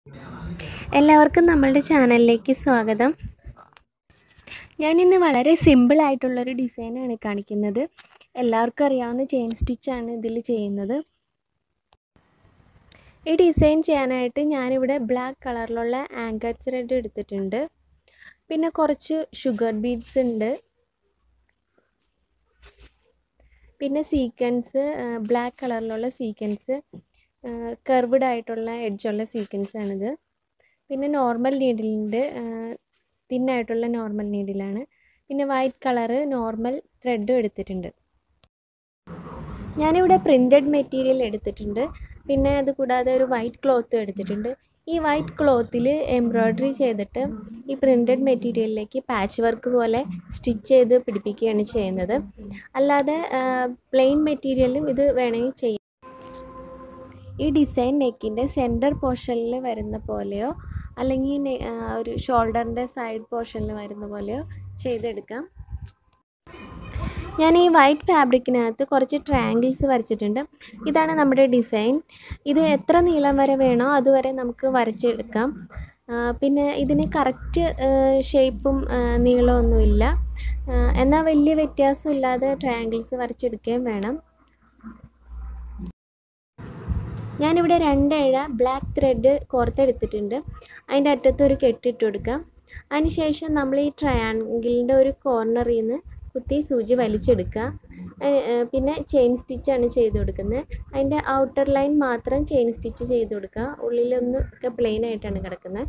എല്ലാവർക്കും നമ്മളുടെ ചാനലിലേക്ക് സ്വാഗതം ഞാനിന്ന് വളരെ സിമ്പിളായിട്ടുള്ളൊരു ഡിസൈനാണ് കാണിക്കുന്നത് എല്ലാവർക്കും അറിയാവുന്ന ചെയിൻ സ്റ്റിച്ചാണ് ഇതിൽ ചെയ്യുന്നത് ഈ ഡിസൈൻ ചെയ്യാനായിട്ട് ഞാനിവിടെ ബ്ലാക്ക് കളറിലുള്ള ആങ്കർ ത്രെഡ് എടുത്തിട്ടുണ്ട് പിന്നെ കുറച്ച് ഷുഗർ ബീഡ്സ് ഉണ്ട് പിന്നെ സീക്വൻസ് ബ്ലാക്ക് കളറിലുള്ള സീക്വൻസ് കർവ്ഡ് ആയിട്ടുള്ള എഡ്ജുള്ള സീക്വൻസ് ആണിത് പിന്നെ നോർമൽ നീഡിലുണ്ട് തിന്നായിട്ടുള്ള നോർമൽ നീഡിലാണ് പിന്നെ വൈറ്റ് കളറ് നോർമൽ ത്രെഡും എടുത്തിട്ടുണ്ട് ഞാനിവിടെ പ്രിൻറ്റഡ് മെറ്റീരിയൽ എടുത്തിട്ടുണ്ട് പിന്നെ അത് കൂടാതെ ഒരു വൈറ്റ് ക്ലോത്ത് എടുത്തിട്ടുണ്ട് ഈ വൈറ്റ് ക്ലോത്തിൽ എംബ്രോയ്ഡറി ചെയ്തിട്ട് ഈ പ്രിൻറ്റഡ് മെറ്റീരിയലിലേക്ക് പാച്ച് വർക്ക് പോലെ സ്റ്റിച്ച് ചെയ്ത് പിടിപ്പിക്കുകയാണ് ചെയ്യുന്നത് അല്ലാതെ പ്ലെയിൻ മെറ്റീരിയലും ഇത് വേണമെങ്കിൽ ചെയ്യാം ഈ ഡിസൈൻ നെക്കിൻ്റെ സെൻറ്റർ പോർഷനിൽ വരുന്ന പോലെയോ അല്ലെങ്കിൽ ഒരു ഷോൾഡറിൻ്റെ സൈഡ് പോർഷനിൽ വരുന്ന പോലെയോ ചെയ്തെടുക്കാം ഞാൻ ഈ വൈറ്റ് ഫാബ്രിക്കിനകത്ത് കുറച്ച് ട്രയാങ്കിൾസ് വരച്ചിട്ടുണ്ട് ഇതാണ് നമ്മുടെ ഡിസൈൻ ഇത് എത്ര നീളം വരെ വേണോ അതുവരെ നമുക്ക് വരച്ചെടുക്കാം പിന്നെ ഇതിന് കറക്റ്റ് ഷേപ്പും നീളമൊന്നുമില്ല എന്നാൽ വലിയ വ്യത്യാസമില്ലാതെ ട്രയാങ്കിൾസ് വരച്ചെടുക്കുകയും വേണം ഞാനിവിടെ രണ്ടേഴ ബ്ലാക്ക് ത്രെഡ് കോർത്തെടുത്തിട്ടുണ്ട് അതിൻ്റെ അറ്റത്ത് ഒരു കെട്ടിട്ട് കൊടുക്കാം അതിനുശേഷം നമ്മൾ ഈ ട്രയാങ്കിളിൻ്റെ ഒരു കോർണറിൽ നിന്ന് കുത്തി സൂചി വലിച്ചെടുക്കുക പിന്നെ ചെയിൻ സ്റ്റിച്ചാണ് ചെയ്ത് കൊടുക്കുന്നത് അതിൻ്റെ ഔട്ടർ ലൈൻ മാത്രം ചെയിൻ സ്റ്റിച്ച് ചെയ്ത് കൊടുക്കുക ഉള്ളിലൊന്നും ഒക്കെ പ്ലെയിൻ ആയിട്ടാണ് കിടക്കുന്നത്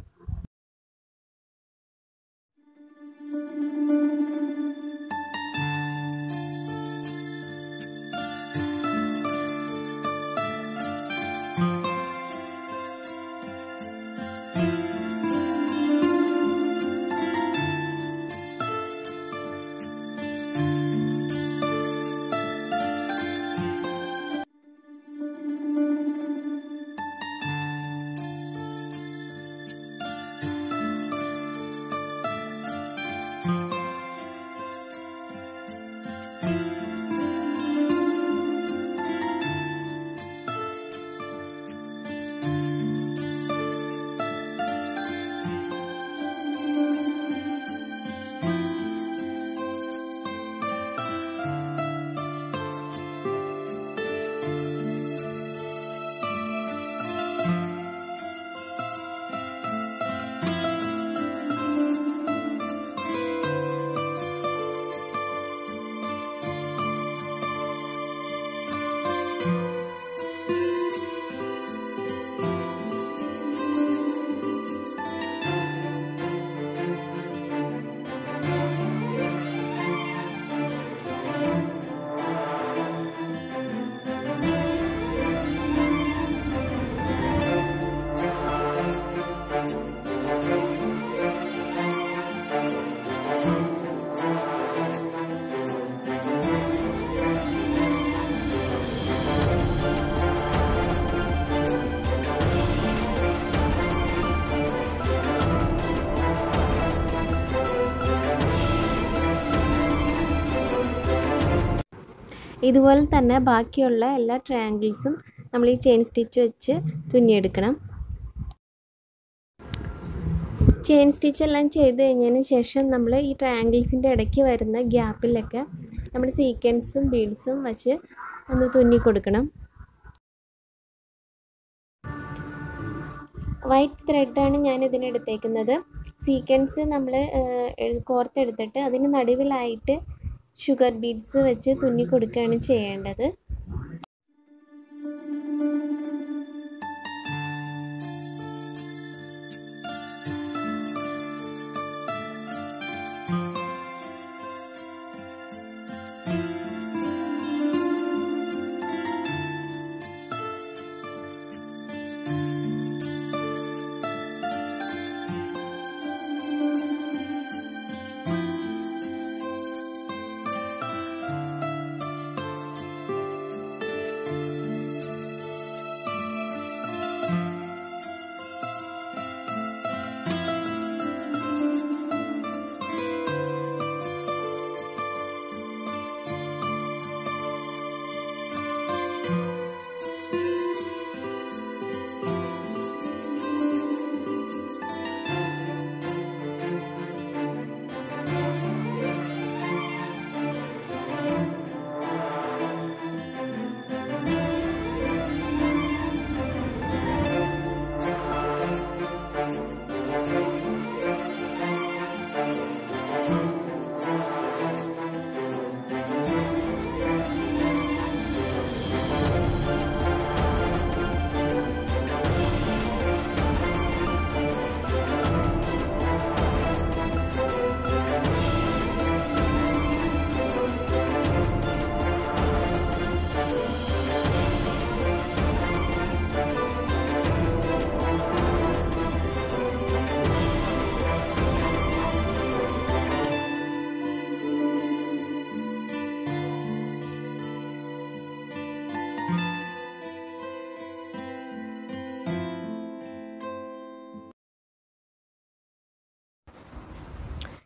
ഇതുപോലെ തന്നെ ബാക്കിയുള്ള എല്ലാ ട്രയാങ്കിൾസും നമ്മൾ ഈ ചെയിൻ സ്റ്റിച്ച് വെച്ച് തുന്നിയെടുക്കണം ചെയിൻ സ്റ്റിച്ച് എല്ലാം ചെയ്ത് കഴിഞ്ഞതിന് ശേഷം നമ്മൾ ഈ ട്രയാങ്കിൾസിൻ്റെ ഇടയ്ക്ക് വരുന്ന ഗ്യാപ്പിലൊക്കെ നമ്മൾ സീക്വൻസും ബീഡ്സും വെച്ച് ഒന്ന് തുന്നി കൊടുക്കണം വൈറ്റ് ത്രെഡാണ് ഞാൻ ഇതിനെടുത്തേക്കുന്നത് സീക്വൻസ് നമ്മൾ കോർത്തെടുത്തിട്ട് അതിന് നടുവിലായിട്ട് ഷുഗർ ബീഡ്സ് വെച്ച് തുന്നി കൊടുക്കുകയാണ് ചെയ്യേണ്ടത്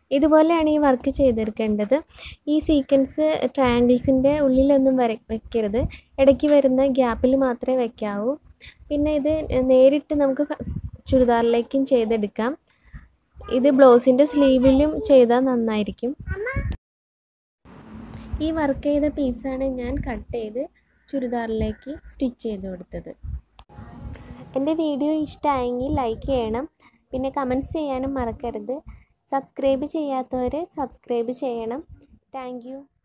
ഇതുപോലെയാണ് ഈ വർക്ക് ചെയ്തെടുക്കേണ്ടത് ഈ സീക്വൻസ് ട്രയാങ്കിൾസിൻ്റെ ഉള്ളിലൊന്നും വര വെക്കരുത് ഇടയ്ക്ക് വരുന്ന ഗ്യാപ്പിൽ മാത്രമേ വെക്കാവൂ പിന്നെ ഇത് നേരിട്ട് നമുക്ക് ഫ- ചുരിദാറിലേക്കും ചെയ്തെടുക്കാം ഇത് ബ്ലൗസിൻ്റെ സ്ലീവിലും ചെയ്താൽ നന്നായിരിക്കും ഈ വർക്ക് ചെയ്ത പീസാണ് ഞാൻ കട്ട് ചെയ്ത് ചുരിദാറിലേക്ക് സ്റ്റിച്ച് ചെയ്ത് കൊടുത്തത് എൻ്റെ വീഡിയോ ഇഷ്ടമായെങ്കിൽ ലൈക്ക് ചെയ്യണം പിന്നെ കമൻറ്റ്സ് ചെയ്യാനും മറക്കരുത് സബ്സ്ക്രൈബ് ചെയ്യാത്തവർ സബ്സ്ക്രൈബ് ചെയ്യണം താങ്ക്